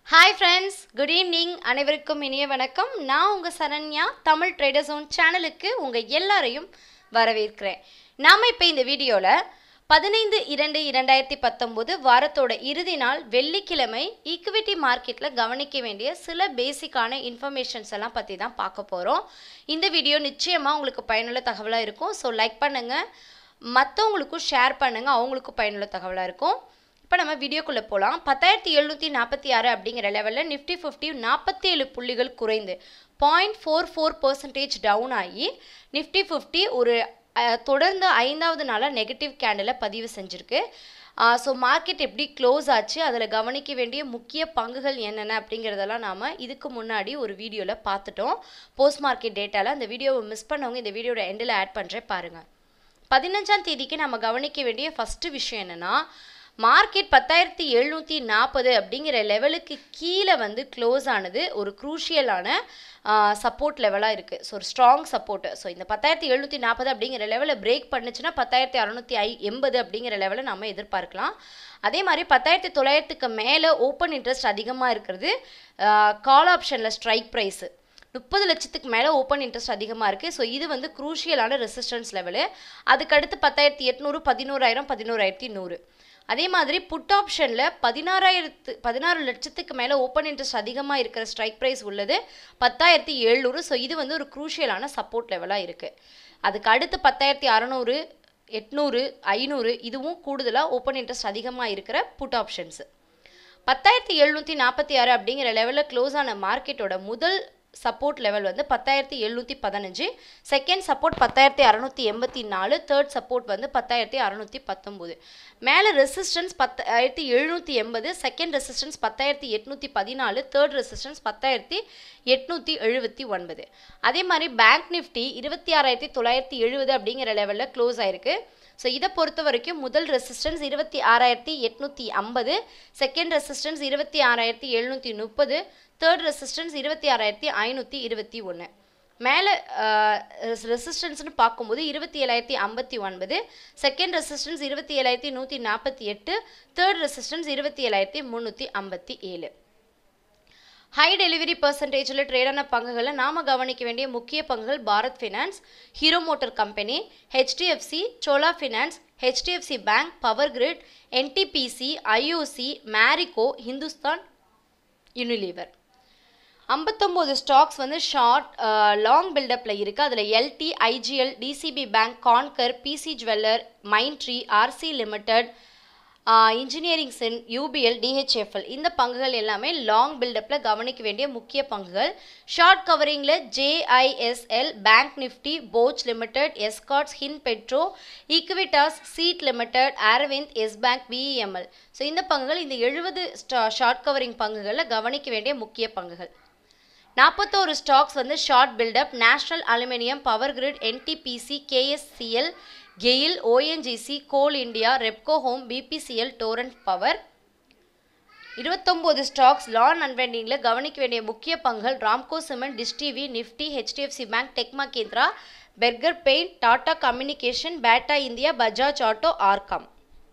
Hi friends good evening அனைவருக்கும் இனிய வணக்கம் நான் உங்கள் சரண்யா தமிழ் ட்ரேடர் ஜோன் சேனலுக்கு உங்கள் எல்லாரையும் வரவேற்கிறேன் நாம் இப்போ இந்த வீடியோவில் பதினைந்து இரண்டு இரண்டாயிரத்தி பத்தொம்போது வாரத்தோட இறுதி நாள் வெள்ளிக்கிழமை ஈக்விட்டி மார்க்கெட்டில் கவனிக்க வேண்டிய சில பேசிக்கான இன்ஃபர்மேஷன்ஸ் எல்லாம் பற்றி தான் பார்க்க போகிறோம் இந்த வீடியோ நிச்சயமாக உங்களுக்கு பயனுள்ள தகவலாக இருக்கும் ஸோ லைக் பண்ணுங்கள் மற்றவங்களுக்கும் ஷேர் பண்ணுங்கள் அவங்களுக்கும் பயனுள்ள தகவலாக இருக்கும் இப்போ நம்ம வீடியோக்குள்ளே போகலாம் பத்தாயிரத்தி எழுநூற்றி நாற்பத்தி ஆறு அப்படிங்கிற லெவலில் நிஃப்டி ஃபிஃப்டி நாற்பத்தி ஏழு புள்ளிகள் குறைந்து point four four percentage down ஆகி நிஃப்டி ஃபிஃப்டி ஒரு அஹ், தொடர்ந்து ஐந்தாவது நாளாக நெகட்டிவ் கேண்டில் பதிவு செஞ்சுருக்கு ஸோ மார்க்கெட் எப்படி க்ளோஸ் ஆச்சு அதில் கவனிக்க வேண்டிய முக்கிய பங்குகள் என்னென்ன அப்படிங்கிறதெல்லாம் நாம் இதுக்கு முன்னாடி ஒரு வீடியோவில் பார்த்துட்டோம் போஸ்ட் மார்க்கெட் டேட்டாவில் அந்த வீடியோவை மிஸ் பண்ணவங்க இந்த வீடியோட எண்டில் ஆட் பண்ணுறேன் பாருங்கள் பதினஞ்சாம் தேதிக்கு நம்ம கவனிக்க வேண்டிய ஃபஸ்ட்டு விஷயம் என்னென்னா மார்க்கெட் பத்தாயிரத்தி எழுநூற்றி நாற்பது அப்படிங்கிற லெவலுக்கு கீழே வந்து க்ளோஸ் ஆனது ஒரு குரூஷியலான சப்போர்ட் லெவலாக இருக்குது ஸோ ஒரு ஸ்ட்ராங் சப்போர்ட்டு ஸோ இந்த பத்தாயிரத்தி எழுநூற்றி நாற்பது அப்படிங்கிற லெவலில் பிரேக் பண்ணுச்சுன்னா பத்தாயிரத்தி அறநூற்றி ஐ எண்பது அப்படிங்கிற லெவலை நம்ம எதிர்பார்க்கலாம் அதே மாதிரி பத்தாயிரத்தி தொள்ளாயிரத்துக்கு மேலே ஓப்பன் இன்ட்ரெஸ்ட் அதிகமாக இருக்கிறது கால் ஆப்ஷனில் ஸ்ட்ரைக் ப்ரைஸு முப்பது லட்சத்துக்கு மேலே ஓப்பன் இன்ட்ரெஸ்ட் அதிகமாக இருக்குது ஸோ இது வந்து குரூஷியலான ரெசிஸ்டன்ஸ் லெவலு அதுக்கடுத்து பத்தாயிரத்தி எட்நூறு பதினோராயிரம் பதினோராயிரத்தி நூறு அதே மாதிரி புட் ஆப்ஷனில் பதினாறாயிரத்து பதினாறு லட்சத்துக்கு மேலே ஓப்பன் இன்ட்ரெஸ்ட் அதிகமாக இருக்கிற ஸ்ட்ரைக் ப்ரைஸ் உள்ளது பத்தாயிரத்தி எழுநூறு ஸோ இது வந்து ஒரு குரூஷியலான சப்போர்ட் லெவலாக இருக்குது அதுக்கு அடுத்து பத்தாயிரத்தி அறநூறு எட்நூறு ஐநூறு இதுவும் கூடுதலாக ஓப்பன் இன்ட்ரெஸ்ட் அதிகமாக இருக்கிற புட் ஆப்ஷன்ஸு பத்தாயிரத்தி எழுநூற்றி நாற்பத்தி ஆறு அப்படிங்கிற லெவலில் க்ளோஸ் ஆன மார்க்கெட்டோட முதல் சப்போர்ட் லெவல் வந்து பத்தாயிரத்தி எழுநூற்றி பதினஞ்சு செகண்ட் சப்போர்ட் பத்தாயிரத்தி அறநூற்றி எண்பத்தி நாலு தேர்ட் சப்போர்ட் வந்து பத்தாயிரத்தி அறநூற்றி பத்தொம்போது மேலே ரெசிஸ்டன்ஸ் பத்தாயிரத்தி எழுநூற்றி எண்பது செகண்ட் ரெசிஸ்டன்ஸ் பத்தாயிரத்தி எட்நூற்றி பதினாலு தேர்ட் ரெசிஸ்டன்ஸ் பத்தாயிரத்தி எட்நூற்றி எழுபத்தி ஒன்பது அதே மாதிரி பேங்க் நிஃப்டி இருபத்தி ஆறாயிரத்தி தொள்ளாயிரத்தி எழுபது அப்படிங்கிற லெவலில் க்ளோஸ் ஆயிருக்கு ஸோ இதை பொறுத்த வரைக்கும் முதல் ரெசிஸ்டன்ஸ் இருபத்தி ஆறாயிரத்தி எட்நூற்றி ஐம்பது செகண்ட் ரெசிஸ்டன்ஸ் இருபத்தி ஆறாயிரத்தி எழுநூற்றி முப்பது தேர்ட் ரெசிஸ்டன்ஸ் இருபத்தி ஆறாயிரத்தி ஐநூற்றி இருபத்தி ஒன்று மேலே ரெசிஸ்டன்ஸ்னு பார்க்கும்போது இருபத்தி ஏழாயிரத்தி ஐம்பத்தி ஒன்பது செகண்ட் ரெசிஸ்டன்ஸ் இருபத்தி ஏழாயிரத்தி நூற்றி நாற்பத்தி எட்டு தேர்ட் ரெசிஸ்டன்ஸ் இருபத்தி ஏழாயிரத்தி முந்நூற்றி ஐம்பத்தி ஏழு ஹை டெலிவரி பர்சன்டேஜில் ட்ரேடான பங்குகளை நாம் கவனிக்க வேண்டிய முக்கிய பங்குகள் Bharat finance Hero motor company HDFC Chola finance HDFC bank power grid NTPC IOC Marico Hindustan Unilever ஐம்பத்தொம்போது ஸ்டாக்ஸ் வந்து ஷார்ட் லாங் பில்டப்பில் இருக்குது அதில் LT IGL DCB bank Concor PC jeweller Mindtree RC limited engineering சென் யூபிஎல் டிஹெச்எஃப்எல் இந்த பங்குகள் எல்லாமே லாங் பில்டப்பில் கவனிக்க வேண்டிய முக்கிய பங்குகள் ஷார்ட் கவரிங்கில் JISL bank Nifty Bosch limited Escorts Hin petro Equitas Ceat limited Arvind yes bank BEML so இந்த பங்குகள் இந்த எழுபது ஷார்ட் கவரிங் பங்குகளில் கவனிக்க வேண்டிய முக்கிய பங்குகள் நாற்பத்தோரு ஸ்டாக்ஸ் வந்து short build up national aluminium power grid NTPC KSCL GAIL ONGC கோல் India Repco home BPCL Torrent power இருபத்தொம்போது ஸ்டாக்ஸ் லான் அன்வெண்டிங்கில் கவனிக்க வேண்டிய முக்கிய பங்குகள் Ramco cement dish TV Nifty HDFC bank டெக்மா Kendra Berger paint Tata communication பேட்டா India Bajaj auto Arkham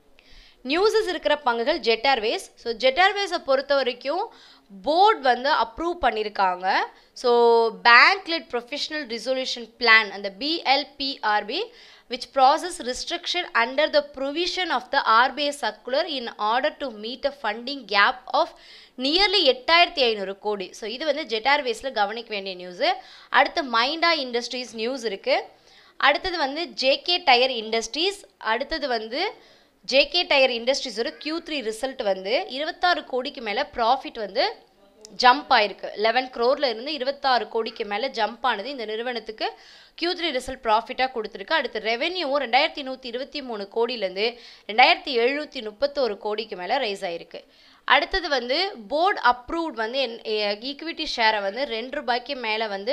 newses இருக்கிற பங்குகள் ஜெட் ஏர்வேஸ் ஸோ ஜெட் ஏர்வேஸை பொறுத்த வரைக்கும் board வந்து அப்ரூவ் பண்ணியிருக்காங்க ஸோ பேங்க்லெட் ப்ரொஃபஷனல் ரிசொல்யூஷன் பிளான் அந்த பிஎல்பிஆர்பி which process restriction under the provision of the RBI circular in order to meet a funding gap of nearly எட்டாயிரத்தி ஐநூறு கோடி ஸோ இது வந்து ஜெட் ஏர்வேஸில் கவனிக்க வேண்டிய நியூஸு அடுத்து மைண்டா இண்டஸ்ட்ரீஸ் நியூஸ் இருக்குது அடுத்தது வந்து ஜேகே டயர் இண்டஸ்ட்ரீஸ் அடுத்தது வந்து ஜேகே டயர் இண்டஸ்ட்ரீஸோட Q த்ரீ ரிசல்ட் வந்து இருபத்தாறு கோடிக்கு மேலே ப்ராஃபிட் வந்து ஜம்ப் ஆயிருக்கு லெவன் க்ரோரில் இருந்து இருபத்தாறு கோடிக்கு மேலே ஜம்ப் ஆனது இந்த நிறுவனத்துக்கு Q த்ரீ ரிசல்ட் ப்ராஃபிட்டாக கொடுத்துருக்கு அடுத்து ரெவென்யூவும் ரெண்டாயிரத்தி நூற்றி இருபத்தி மூணு கோடியிலேருந்து ரெண்டாயிரத்தி எழுநூற்றி முப்பத்தோரு கோடிக்கு மேலே ரைஸ் ஆயிருக்கு அடுத்தது வந்து போர்டு அப்ரூவ்ட் வந்து ஈக்விட்டி ஷேரை வந்து ரெண்டு ரூபாய்க்கு மேலே வந்து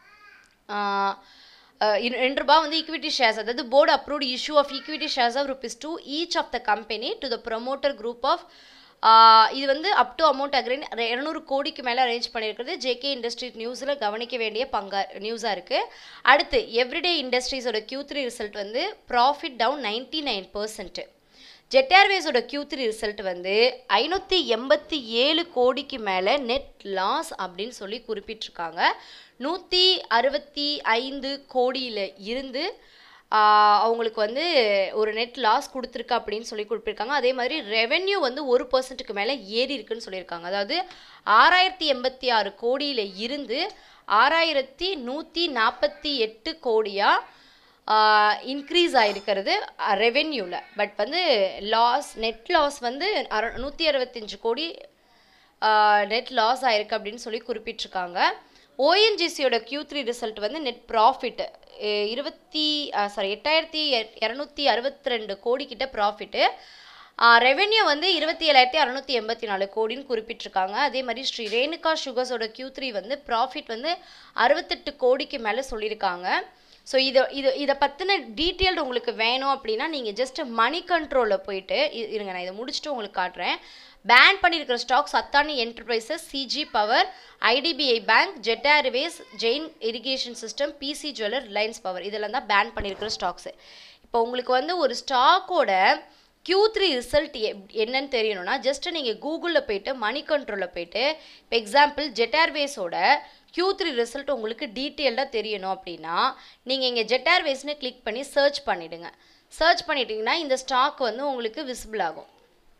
ஆஹ், அஹ் இரு- ரெண்டு ரூபாய் வந்து ஈக்விட்டி ஷேர்ஸ் அதாவது board approved issue of equity shares of rupees two each of the company to the promoter group of இது வந்து அப் டு அமௌண்ட் அக்ரின் இரநூறு கோடிக்கு மேலே அரேஞ்ச் பண்ணியிருக்கிறது ஜேகே இண்டஸ்ட்ரி நியூஸில் கவனிக்க வேண்டிய பங்கா நியூஸாக இருக்குது அடுத்து எவ்ரிடே இண்டஸ்ட்ரீஸோட Q3 த்ரீ ரிசல்ட் வந்து profit down ninety nine percent Jet ஏர்வேஸோட Q3 த்ரீ ரிசல்ட் வந்து ஐநூற்றி எண்பத்தி ஏழு கோடிக்கு மேலே நெட் லாஸ் அப்படின்னு சொல்லி குறிப்பிட்டிருக்காங்க நூற்றி அறுபத்தி ஐந்து கோடியில் இருந்து ஆஹ், அவங்களுக்கு வந்து ஒரு நெட் லாஸ் கொடுத்துருக்கு அப்படின்னு சொல்லி குறிப்பிட்டிருக்காங்க அதே மாதிரி ரெவென்யூ வந்து ஒரு பர்சன்ட்டுக்கு மேலே ஏறி இருக்குன்னு சொல்லியிருக்காங்க அதாவது ஆறாயிரத்தி எண்பத்தி ஆறு கோடியில் இருந்து ஆறாயிரத்தி நூற்றி நாற்பத்தி எட்டு கோடியாக இன்க்ரீஸ் ஆகிருக்கிறது ரெவென்யூவில் பட் வந்து லாஸ் நெட் லாஸ் வந்து அற நூற்றி அறுபத்தஞ்சு கோடி நெட் லாஸ் ஆயிருக்கு அப்படின்னு சொல்லி குறிப்பிட்டிருக்காங்க ஓஎன்ஜிசியோட Q3 த்ரீ ரிசல்ட் வந்து நெட் ப்ராஃபிட் இருபத்தி சாரி எட்டாயிரத்தி இரநூத்தி அறுபத்தி ரெண்டு கோடி கிட்ட ப்ராஃபிட்டு ரெவென்யூ வந்து இருபத்தி ஏழாயிரத்தி அறநூற்றி எண்பத்தி நாலு கோடின்னு குறிப்பிட்டிருக்காங்க அதே மாதிரி ஸ்ரீ ரேணுகா சுகர்ஸோட Q3 த்ரீ வந்து ப்ராஃபிட் வந்து அறுபத்தெட்டு கோடிக்கு மேலே சொல்லியிருக்காங்க ஸோ இதை இது இதை பற்றின டீட்டெயில் உங்களுக்கு வேணும் அப்படின்னா நீங்கள் ஜஸ்ட் மணி கண்ட்ரோலில் போயிட்டு இ- இருங்க நான் இதை முடிச்சுட்டு உங்களுக்கு காட்டுறேன் பேன் பண்ணியிருக்கிற stocks Adani enterprises CG power IDBI bank Jet Airways Jain irrigation system PC jeweller Reliance power இதெல்லாம் தான் பேன் பண்ணியிருக்கிற ஸ்டாக்ஸு இப்போ உங்களுக்கு வந்து ஒரு ஸ்டாக்கோட Q3 த்ரீ ரிசல்ட் என்னன்னு தெரியணும்னா ஜஸ்ட் நீங்கள் கூகுளில் போயிட்டு மணி கண்ட்ரோலில் போயிட்டு இப்போ எக்ஸாம்பிள் ஜெட் ஏர்வேஸோட Q3 த்ரீ ரிசல்ட் உங்களுக்கு டீட்டெயில்டாக தெரியணும் அப்படின்னா நீங்கள் இங்கே ஜெட் ஏர்வேஸ்னு கிளிக் பண்ணி சர்ச் பண்ணிவிடுங்க சர்ச் பண்ணிட்டீங்கன்னா இந்த ஸ்டாக் வந்து உங்களுக்கு விசிபிள் ஆகும்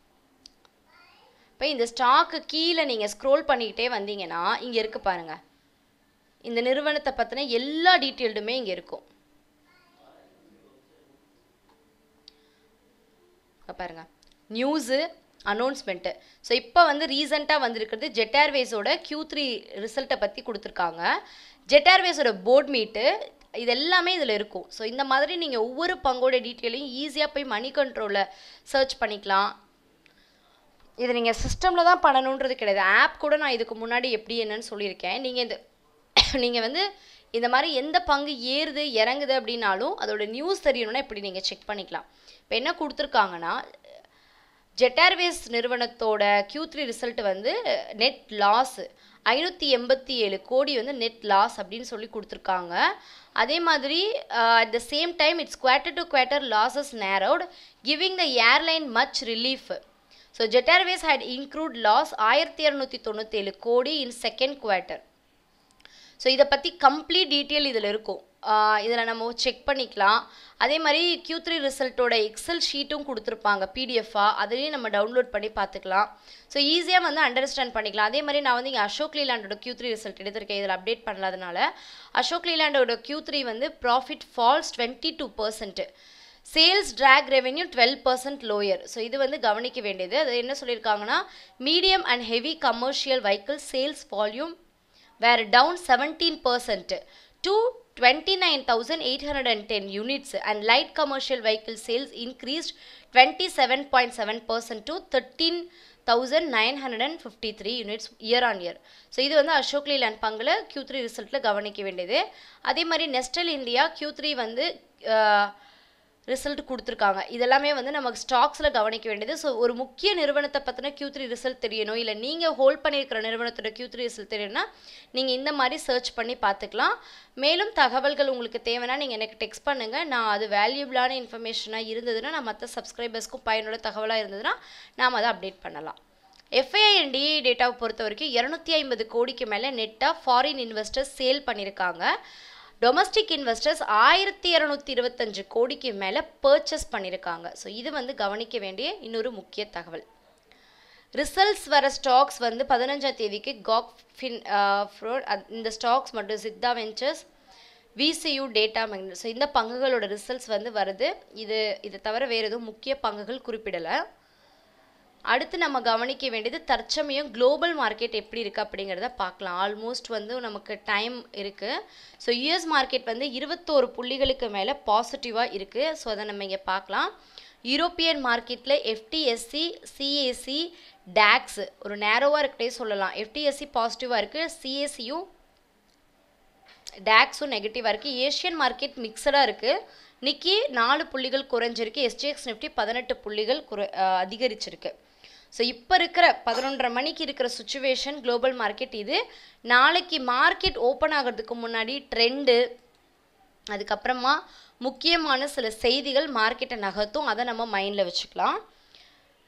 இப்போ இந்த ஸ்டாக்கு கீழே நீங்கள் ஸ்க்ரோல் பண்ணிக்கிட்டே வந்தீங்கன்னா இங்கே இருக்கு பாருங்க இந்த நிறுவனத்தை பற்றின எல்லா டீட்டெயில்டுமே இங்கே இருக்கும் இங்க பாருங்க நியூஸு அனௌன்ஸ்மெண்ட்டு ஸோ இப்போ வந்து ரீசெண்டாக வந்திருக்கிறது ஜெட் ஏர்வேஸோட Q3 த்ரீ ரிசல்ட்டை பற்றி கொடுத்துருக்காங்க ஜெட் ஏர்வேஸோட போர்ட் மீட்டு இது எல்லாமே இதில் இருக்கும் ஸோ இந்த மாதிரி நீங்கள் ஒவ்வொரு பங்கோட டீட்டெயிலையும் ஈஸியாக போய் மணி கண்ட்ரோலில் சர்ச் பண்ணிக்கலாம் இது நீங்கள் சிஸ்டமில் தான் பண்ணணுன்றது கிடையாது ஆப் கூட நான் இதுக்கு முன்னாடி எப்படி என்னன்னு சொல்லியிருக்கேன் நீங்கள் இந்த நீங்கள் வந்து இந்த மாதிரி எந்த பங்கு ஏறுது இறங்குது அப்படின்னாலும் அதோட நியூஸ் தெரியணும்னா இப்படி நீங்கள் செக் பண்ணிக்கலாம் இப்போ என்ன கொடுத்துருக்காங்கன்னா ஜெட் ஏர்வேஸ் நிறுவனத்தோட Q3 த்ரீ ரிசல்ட் வந்து நெட் லாஸ் ஐநூற்றி எண்பத்தி ஏழு கோடி வந்து நெட் லாஸ் அப்படின்னு சொல்லி கொடுத்துருக்காங்க அதே மாதிரி at the same time it's quarter to quarter losses narrowed giving the airline much relief so Jet Airways had incurred loss ஆயிரத்தி இரநூத்தி தொண்ணூற்றேழு கோடி இன் செகண்ட் குவார்ட்டர் ஸோ இதை பற்றி கம்ப்ளீட் டீட்டெயில் இதில் இருக்கும் இதில் நம்ம செக் பண்ணிக்கலாம் அதே மாதிரி Q3 த்ரீ ரிசல்ட்டோட எக்ஸல் ஷீட்டும் கொடுத்துருப்பாங்க பிடிஎஃபாக அதையும் நம்ம டவுன்லோட் பண்ணி பார்த்துக்கலாம் ஸோ ஈஸியாக வந்து அண்டர்ஸ்டாண்ட் பண்ணிக்கலாம் அதே மாதிரி நான் வந்து இங்கே அசோக் லீலாண்டோட Q3 த்ரீ ரிசல்ட் எடுத்திருக்கேன் இதில் அப்டேட் பண்ணாதனால அசோக் லீலாண்டோட Q3 த்ரீ வந்து profit falls twenty two percent sales track revenue twelve percent lower so இது வந்து கவனிக்க வேண்டியது அது என்ன சொல்லியிருக்காங்கன்னா medium and heavy commercial vehicle sales volume were down 17% to 29,810 units and light commercial vehicle sales increased 27.7% to 13,953 units year on year. So இது வந்து Ashok land பங்கில் Q3 த்ரீ ரிசல்ட்டில் கவனிக்க வேண்டியது அதே மாதிரி நெஸ்டல் இந்தியா Q3 த்ரீ வந்து ரிசல்ட் கொடுத்துருக்காங்க இதெல்லாமே வந்து நமக்கு ஸ்டாக்ஸில் கவனிக்க வேண்டியது ஸோ ஒரு முக்கிய நிறுவனத்தை பற்றின Q3 த்ரீ ரிசல்ட் தெரியணும் இல்லை நீங்கள் ஹோல்ட் பண்ணியிருக்கிற நிறுவனத்தோட Q3 த்ரீ ரிசல்ட் தெரியணும்னா நீங்கள் இந்த மாதிரி சர்ச் பண்ணி பார்த்துக்கலாம் மேலும் தகவல்கள் உங்களுக்கு தேவைன்னா நீங்கள் எனக்கு டெக்ஸ்ட் பண்ணுங்கள் நான் அது வேல்யூபிளான இன்ஃபர்மேஷனாக இருந்ததுன்னா நான் மற்ற சப்ஸ்கிரைபர்ஸ்க்கும் பயனுள்ள தகவலாக இருந்ததுன்னா நாம் அதை அப்டேட் பண்ணலாம் எஃப்ஐஐ அண்ட் டிஐ டேட்டாவை பொறுத்த வரைக்கும் இரநூத்தி ஐம்பது கோடிக்கு மேலே நெட்டாக ஃபாரின் இன்வெஸ்டர்ஸ் சேல் பண்ணியிருக்காங்க டொமஸ்டிக் இன்வெஸ்டர்ஸ் ஆயிரத்தி இரநூத்தி இருபத்தஞ்சு கோடிக்கு மேலே பர்ச்சேஸ் பண்ணியிருக்காங்க ஸோ இது வந்து கவனிக்க வேண்டிய இன்னொரு முக்கிய தகவல் ரிசல்ட்ஸ் வர ஸ்டாக்ஸ் வந்து பதினஞ்சாம் தேதிக்கு காக் ஃபின் இந்த ஸ்டாக்ஸ் மற்றும் Siddha ventures VCU data magnet so இந்த பங்குகளோட ரிசல்ட்ஸ் வந்து வருது இது இதை தவிர வேறு எதுவும் முக்கிய பங்குகள் குறிப்பிடலை அடுத்து நம்ம கவனிக்க வேண்டியது தற்சமயம் குளோபல் மார்க்கெட் எப்படி இருக்குது அப்படிங்கிறத பார்க்கலாம் ஆல்மோஸ்ட் வந்து நமக்கு டைம் இருக்குது ஸோ யூஎஸ் மார்க்கெட் வந்து இருபத்தோரு புள்ளிகளுக்கு மேலே பாசிட்டிவாக இருக்குது ஸோ அதை நம்ம இங்கே பார்க்கலாம் யூரோப்பியன் மார்க்கெட்டில் எஃப்டிஎஸ்சி சிஏசி டேக்ஸ் ஒரு நேரோவாக இருக்கட்டே சொல்லலாம் எஃப்டிஎஸ்சி பாசிட்டிவாக இருக்குது சிஏசியும் டேக்ஸும் நெகட்டிவாக இருக்குது ஏஷியன் மார்க்கெட் மிக்சடாக இருக்குது நிக்கி நாலு புள்ளிகள் குறைஞ்சிருக்கு எஸ்டிஎக்ஸ் நிஃப்டி பதினெட்டு புள்ளிகள் குறை அஹ் அதிகரிச்சிருக்கு ஸோ இப்போ இருக்கிற பதினொன்றரை மணிக்கு இருக்கிற சுச்சுவேஷன் குளோபல் மார்க்கெட் இது நாளைக்கு மார்க்கெட் ஓப்பன் ஆகிறதுக்கு முன்னாடி ட்ரெண்டு அதுக்கப்புறமா முக்கியமான சில செய்திகள் மார்க்கெட்டை நகர்த்தும் அதை நம்ம மைண்டில் வச்சுக்கலாம்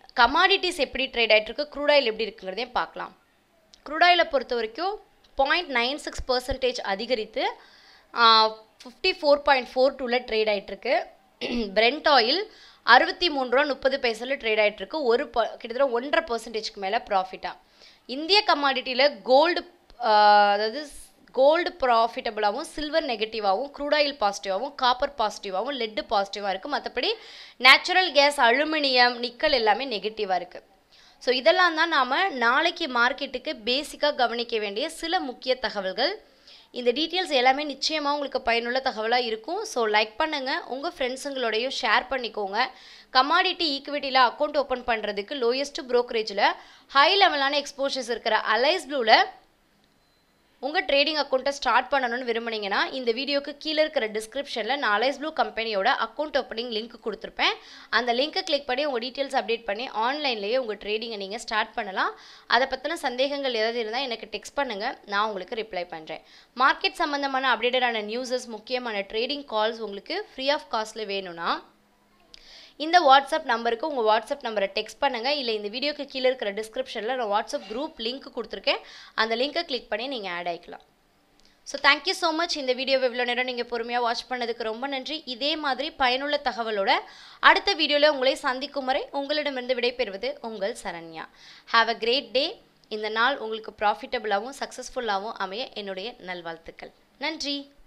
கமாடிட்டிஸ் எப்படி ட்ரேட் ஆகிட்டு இருக்கு க்ரூட் ஆயில் எப்படி இருக்குங்கிறதையும் பார்க்கலாம் க்ரூட் ஆயிலை பொறுத்த வரைக்கும் பாயிண்ட் நைன் சிக்ஸ் பர்சன்டேஜ் அதிகரித்து ஃபிஃப்டி ஃபோர் பாயிண்ட் ஃபோர் டூவில் ட்ரேட் ஆகிட்டுருக்கு பிரெண்ட் ஆயில் அறுபத்தி மூணு ரூபா முப்பது பைசாவில் ட்ரேட் ஆகிட்டுருக்கு ஒரு ப கிட்டத்தட்ட ஒன்றரை பர்சன்டேஜ்க்கு மேலே ப்ராஃபிட்டாக இந்திய கமாடிட்டியில் கோல்டு அதாவது கோல்டு ப்ராஃபிட்டபுளாகவும் சில்வர் நெகட்டிவாகவும் க்ரூட் ஆயில் பாசிட்டிவாகவும் காப்பர் பாசிட்டிவாகவும் லெட்டு பாசிட்டிவாக இருக்குது மற்றபடி நேச்சுரல் கேஸ் அலுமினியம் நிக்கல் எல்லாமே நெகட்டிவாக இருக்குது ஸோ இதெல்லாம் தான் நாம் நாளைக்கு மார்க்கெட்டுக்கு பேசிக்காக கவனிக்க வேண்டிய சில முக்கிய தகவல்கள் இந்த டீட்டெயில்ஸ் எல்லாமே நிச்சயமாக உங்களுக்கு பயனுள்ள தகவலாக இருக்கும் ஸோ லைக் பண்ணுங்கள் உங்கள் ஃப்ரெண்ட்ஸுங்களோடையும் ஷேர் பண்ணிக்கோங்க கமாடிட்டி ஈக்விட்டியில் அக்கௌண்ட் ஓப்பன் பண்ணுறதுக்கு லோயஸ்ட் ப்ரோக்கரேஜில் ஹை லெவலான எக்ஸ்போஷர்ஸ் இருக்கிற அலைஸ் ப்ளூவில் உங்கள் ட்ரேடிங் அக்கௌண்ட்டை ஸ்டார்ட் பண்ணணும்னு விரும்புனீங்கன்னா இந்த வீடியோக்கு கீழே இருக்கிற டிஸ்கிரிப்ஷனில் நான் அலைஸ் ப்ளூ கம்பெனியோட அக்கௌண்ட் ஓப்பனிங் லிங்க் கொடுத்துருப்பேன் அந்த லிங்க்கை கிளிக் பண்ணி உங்கள் டீட்டெயில்ஸ் அப்டேட் பண்ணி ஆன்லைன்லேயே உங்கள் ட்ரேடிங்கை நீங்கள் ஸ்டார்ட் பண்ணலாம் அதை பற்றின சந்தேகங்கள் ஏதாவது இருந்தால் எனக்கு டெக்ஸ்ட் பண்ணுங்கள் நான் உங்களுக்கு ரிப்ளை பண்ணுறேன் மார்க்கெட் சம்மந்தமான அப்டேட்டடான நியூஸஸ் முக்கியமான ட்ரேடிங் கால்ஸ் உங்களுக்கு ஃப்ரீ ஆஃப் காஸ்ட்டில் வேணும்னா இந்த வாட்ஸ்அப் நம்பருக்கு உங்கள் வாட்ஸ்அப் நம்பரை டெக்ஸ்ட் பண்ணுங்கள் இல்லை இந்த வீடியோக்கு கீழே இருக்கிற டிஸ்கிரிப்ஷனில் நான் வாட்ஸ்அப் குரூப் லிங்க் கொடுத்துருக்கேன் அந்த லிங்க்கை கிளிக் பண்ணி நீங்கள் ஆட் ஆகிக்கலாம் ஸோ தேங்க்யூ ஸோ மச் இந்த வீடியோவை இவ்வளோ நேரம் நீங்கள் பொறுமையாக வாட்ச் பண்ணதுக்கு ரொம்ப நன்றி இதே மாதிரி பயனுள்ள தகவலோட அடுத்த வீடியோவில் உங்களை சந்திக்கும் வரை உங்களிடமிருந்து விடைபெறுவது உங்கள் Saranya have a great day இந்த நாள் உங்களுக்கு ப்ராஃபிட்டபுளாகவும் சக்ஸஸ்ஃபுல்லாகவும் அமைய என்னுடைய நல்வாழ்த்துக்கள் நன்றி